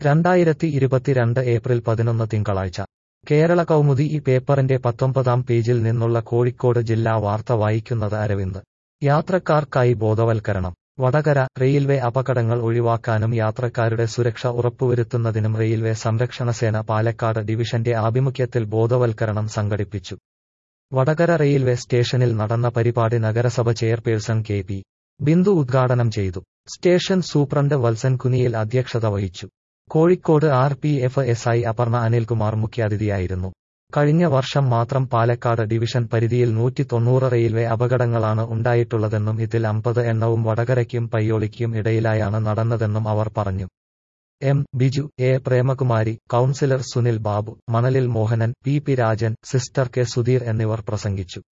രണ്ടായിരത്തി ഇരുപത്തിരണ്ട് ഏപ്രിൽ പതിനൊന്ന് തിങ്കളാഴ്ച കേരള കൗമുദി ഈ പേപ്പറിന്റെ പത്തൊമ്പതാം പേജിൽ നിന്നുള്ള കോഴിക്കോട് ജില്ലാ വാർത്ത വായിക്കുന്നത് അരവിന്ദ് യാത്രക്കാർക്കായി ബോധവൽക്കരണം വടകര റെയിൽവേ അപകടങ്ങൾ ഒഴിവാക്കാനും യാത്രക്കാരുടെ സുരക്ഷ ഉറപ്പുവരുത്തുന്നതിനും റെയിൽവേ സംരക്ഷണസേന പാലക്കാട് ഡിവിഷന്റെ ആഭിമുഖ്യത്തിൽ ബോധവൽക്കരണം സംഘടിപ്പിച്ചു വടകര റെയിൽവേ സ്റ്റേഷനിൽ നടന്ന പരിപാടി നഗരസഭ ചെയർപേഴ്സൺ കെ പി ബിന്ദു ഉദ്ഘാടനം ചെയ്തു സ്റ്റേഷൻ സൂപ്രണ്ട് വത്സൻ കുനിയിൽ അധ്യക്ഷത വഹിച്ചു Kozhikode R P F S I Aparna Anilkumar മുഖ്യാതിഥിയായിരുന്നു കഴിഞ്ഞ വർഷം മാത്രം പാലക്കാട് ഡിവിഷൻ പരിധിയിൽ നൂറ്റി തൊണ്ണൂറ് റെയിൽവേ അപകടങ്ങളാണ് ഉണ്ടായിട്ടുള്ളതെന്നും ഇതിൽ അമ്പത് എണ്ണവും വടകരയ്ക്കും പയ്യോളിക്കും ഇടയിലായാണ് നടന്നതെന്നും അവർ പറഞ്ഞു M Biju A Premakumari councillor Sunil Babu Manalil Mohanan P P Rajan sister K Sudheer എന്നിവർ പ്രസംഗിച്ചു